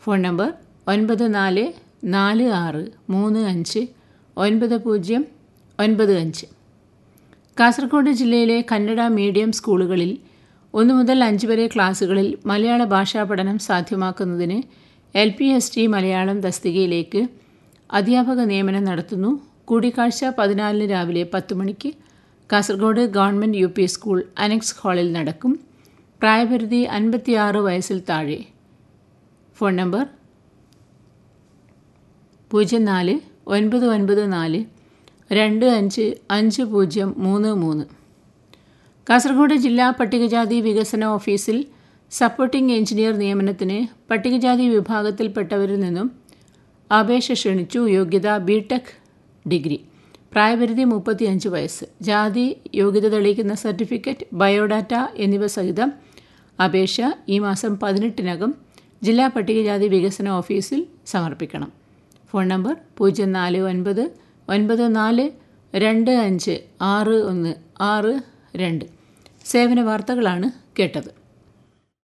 phone number ഒൻപത് നാല് നാല് ആറ് മൂന്ന് അഞ്ച് ഒൻപത് പൂജ്യം ഒൻപത് അഞ്ച് കാസർഗോഡ് ജില്ലയിലെ കന്നഡ മീഡിയം സ്കൂളുകളിൽ ഒന്ന് മുതൽ അഞ്ച് വരെ ക്ലാസ്സുകളിൽ മലയാള ഭാഷാ പഠനം സാധ്യമാക്കുന്നതിന് L P S T Malayalam തസ്തികയിലേക്ക് അധ്യാപക നിയമനം നടത്തുന്നു കൂടിക്കാഴ്ച പതിനാലിന് രാവിലെ പത്ത് മണിക്ക് Kasaragod government U P school annex ഹാളിൽ നടക്കും പ്രായപരിധി അൻപത്തിയാറ് വയസ്സിൽ താഴെ ഫോൺ നമ്പർ പൂജ്യം നാല് ഒൻപത് ഒൻപത് നാല് രണ്ട് അഞ്ച് അഞ്ച് പൂജ്യം മൂന്ന് മൂന്ന് കാസർഗോഡ് ജില്ലാ പട്ടികജാതി വികസന ഓഫീസിൽ സപ്പോർട്ടിംഗ് എഞ്ചിനീയർ നിയമനത്തിന് പട്ടികജാതി വിഭാഗത്തിൽപ്പെട്ടവരിൽ നിന്നും അപേക്ഷ ക്ഷണിച്ചു യോഗ്യത ബി ടെക് ഡിഗ്രി പ്രായപരിധി മുപ്പത്തിയഞ്ച് വയസ്സ് ജാതി യോഗ്യത തെളിയിക്കുന്ന സർട്ടിഫിക്കറ്റ് ബയോഡാറ്റ എന്നിവ സഹിതം അപേക്ഷ ഈ മാസം പതിനെട്ടിനകം ജില്ലാ പട്ടികജാതി വികസന ഓഫീസിൽ സമർപ്പിക്കണം ഫോൺ നമ്പർ പൂജ്യം നാല് ഒൻപത് ഒൻപത് നാല് രണ്ട് അഞ്ച് ആറ് ഒന്ന് ആറ് രണ്ട് സേവന വാർത്തകളാണ് കേട്ടത്